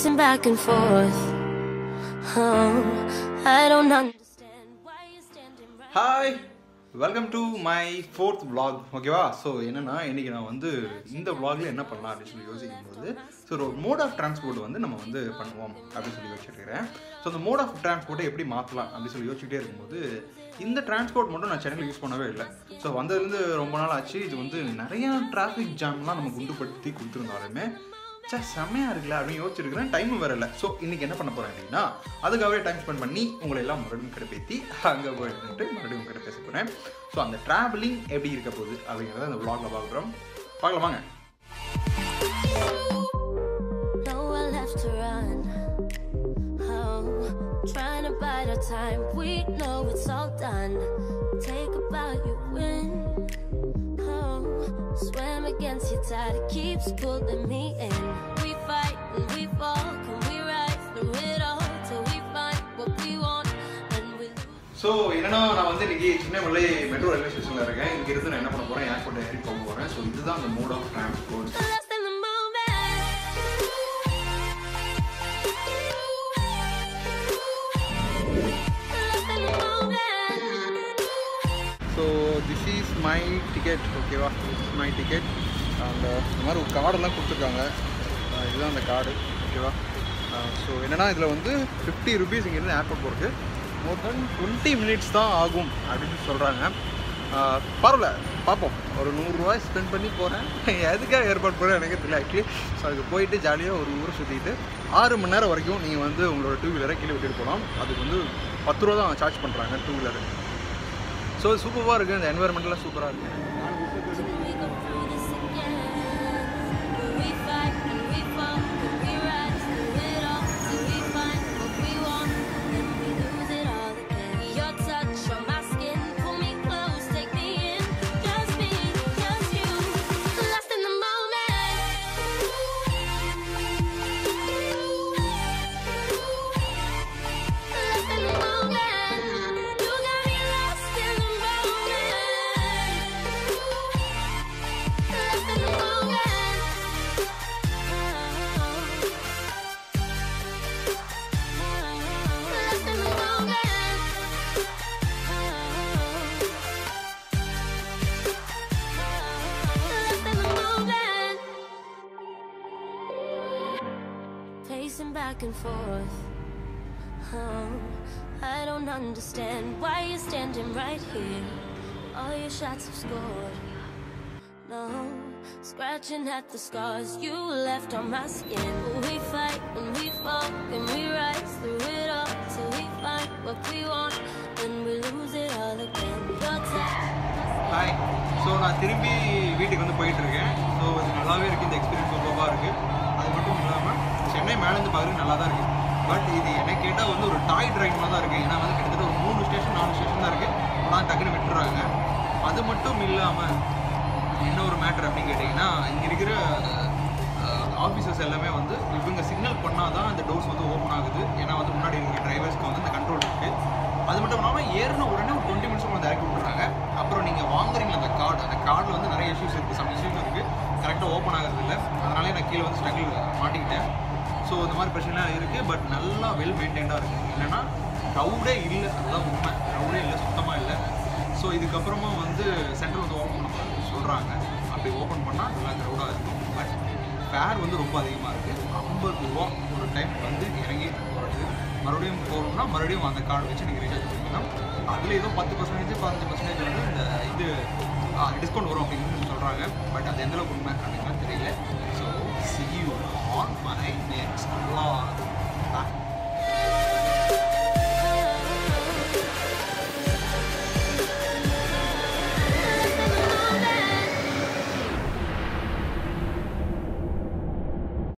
Pacing back and forth. Oh, I don't understand why you're standing right. Hi welcome to my fourth vlog ஓகேவா so என்னன்னா இன்னைக்கு நான் வந்து இந்த vlogல என்ன பண்ணலாம் அப்படின்னு சொல்லி யோசிக்கும் போது ஸோ ஒரு மோட் ஆஃப் டிரான்ஸ்போர்ட் வந்து நம்ம வந்து பண்ணுவோம் அப்படின்னு சொல்லி யோசிச்சுட்டு ஸோ அந்த மோட் ஆஃப் டிரான்ஸ்போர்ட்டை எப்படி மாற்றலாம் அப்படின்னு சொல்லி யோசிச்சுட்டே இருக்கும்போது இந்த டிரான்ஸ்போர்ட் மட்டும் நான் சென்னையில் யூஸ் பண்ணவே இல்லை ஸோ வந்ததுலேருந்து ரொம்ப நாள் ஆச்சு இது வந்து நிறையா டிராஃபிக் ஜாம்லாம் நமக்கு குண்டுபடுத்தி கொடுத்துருந்தாலுமே சே செம்மையாக இருக்குல்ல அப்படின்னு யோசிச்சிருக்கிறேன் டைம் வரல ஸோ இன்னைக்கு என்ன பண்ண போகிறேன் அப்படின்னா அதுக்காகவே டைம் ஸ்பெண்ட் பண்ணி உங்களை எல்லாம் மறுபடியும் கிடைப்பேத்தி அங்கே போயிட்டு மறுபடியும் உங்ககிட்ட பேச போகிறேன் ஸோ அந்த ட்ராவலிங் எப்படி இருக்க போகுது அப்படிங்கிறத அந்த vlogல பார்க்குறோம் பார்க்கலாம் வாங்க Nowhere left to run. Oh, trying to bide our time. We know it's all done. Take a bow, you win. Oh, swim against your tide. It keeps pulling me in. We fight and we fall. Can we rise through it all till we find what we want and we lose? So என்னன்னா நான் வந்து இன்னைக்கு Chinnamalai metro railway ஸ்டேஷனில் இருக்கேன் இங்கே இருந்து நான் என்ன பண்ண போகிறேன் ஏர்போர்ட் ஏறி போக போகிறேன் ஸோ இதுதான் அந்த mode of transport Lost in the moment. Lost in the moment. So this is my ticket ஓகேவா திஸ் இஸ் மை டிக்கெட் அந்த இந்த மாதிரி ஒரு கார்டெல்லாம் கொடுத்துருக்காங்க அஹ் இதுதான் அந்த கார்டு ஓகேவா ஸோ என்னன்னா இதில் வந்து ஃபிஃப்டி ருபீஸ் இங்கேருந்து ஏர்போர்ட் போகிறதுக்கு மோர் தென் டுவெண்ட்டி மினிட்ஸ் தான் ஆகும் அப்படின்னு சொல்கிறாங்க பரவாயில்ல பார்ப்போம் ஒரு நூறுரூவாய் ஸ்பெண்ட் பண்ணி போகிறேன் எதுக்காக ஏற்பாடு போகிறேன் எனக்கு தெரியல ஆக்சுவலி ஸோ அதுக்கு போயிட்டு ஜாலியாக ஒரு ஊரை சுற்றிட்டு ஆறு மணி நேரம் வரைக்கும் நீங்கள் வந்து உங்களோட டூ வீலரை கீழே விட்டுட்டு போகலாம் அதுக்கு வந்து பத்து ரூபா தான் சார்ஜ் பண்ணுறாங்க டூ வீலரு ஸோ சூப்பராக இருக்குது இந்த என்வரன்மெண்ட்லாம் சூப்பராக இருக்குது We go through this again. We fight and we fall. Can we rise through it all till we find what we want? Then we lose it all again. Your touch on my skin, pull me close, take me in. Just me, just you, lost in the moment. Lost in the moment. You got me lost in the moment. Lost in the moment. Lost in the moment. Lost in the moment. Pacing back and forth. Oh, I don't understand why you're standing right here. All your shots have scored. No, scratching at the scars you left on my skin. We fight and we fall and we rise through it all till we find what we want. Then we lose it all again. Your touch. Hi so நான் திரும்பி வீட்டுக்கு வந்து போயிட்டுருக்கேன் so இது நல்லாவே இருக்குது இந்த experience சூப்பராக இருக்குது அது மட்டும் இல்லாமல் சென்னை மேலேருந்து பார்க்குறது நல்லா தான் இருக்குது பட் இது எனக்கு கேட்டால் வந்து ஒரு டாய் ட்ரெயின் தான் இருக்குது ஏன்னா வந்து கிட்டத்தட்ட ஒரு மூணு ஸ்டேஷன் நாலு ஸ்டேஷன் தான் இருக்குது ஆனால் டக்குன்னு விட்டுறாங்க அது மட்டும் இல்லாமல் என்ன ஒரு மேட்ரு அப்படின்னு கேட்டிங்கன்னா இங்கே இருக்கிற ஆஃபீஸர்ஸ் எல்லாமே வந்து இவங்க சிக்னல் பண்ணால் தான் அந்த டோர்ஸ் வந்து ஓப்பன் ஆகுது ஏன்னா வந்து முன்னாடி இருக்கிற டிரைவர்ஸ்க்கு வந்து இந்த கண்ட்ரோல் இருக்குது அது மட்டும் இல்லாமல் ஏறின உடனே ஒரு டுவெண்ட்டி மினிட்ஸ் வந்து இறக்கி விட்டுறாங்க அப்புறம் நீங்கள் வாங்குறீங்க அந்த கார்டு அந்த கார்டில் வந்து நிறைய இஷ்யூஸ் இருக்குது சம் இஷ்யூஸ் இருக்குது கரெக்டாக ஓப்பன் ஆகிறது இல்லை அதனாலே நான் கீழே வந்து ஸ்ட்ரகிள் மாட்டிக்கிட்டேன் ஸோ இந்த மாதிரி பிரச்சனைலாம் இருக்குது பட் நல்லா வெல் மெயின்டைண்டாக இருக்குது இல்லைன்னா க்ரௌடே இல்லை அதுதான் உண்மை க்ரௌடே இல்லை சுத்தமாக இல்லை ஸோ இதுக்கப்புறமா வந்து சென்டர் வந்து ஓப்பன் பண்ண சொல்கிறாங்க அப்படி ஓப்பன் பண்ணால் நல்லா க்ரௌடாக இருக்கும் பட் ஃபேர் வந்து ரொம்ப அதிகமாக இருக்குது ஐம்பது ரூபா ஒரு டைம் வந்து இறங்கி போகிறது மறுபடியும் போகணும்னா மறுபடியும் அந்த கார்டு வச்சு நீங்கள் ரீசார்ஜ் பண்ணிக்கலாம் அதில் ஏதோ பத்து பர்சன்டேஜ் பதினஞ்சு பர்சன்டேஜ் வந்து இந்த இது டிஸ்கவுண்ட் வரும் அப்படின்னு சொல்கிறாங்க பட் அது எந்தளவுக்கு உண்மை அப்படிங்கிறது தெரியல so see you on my next vlog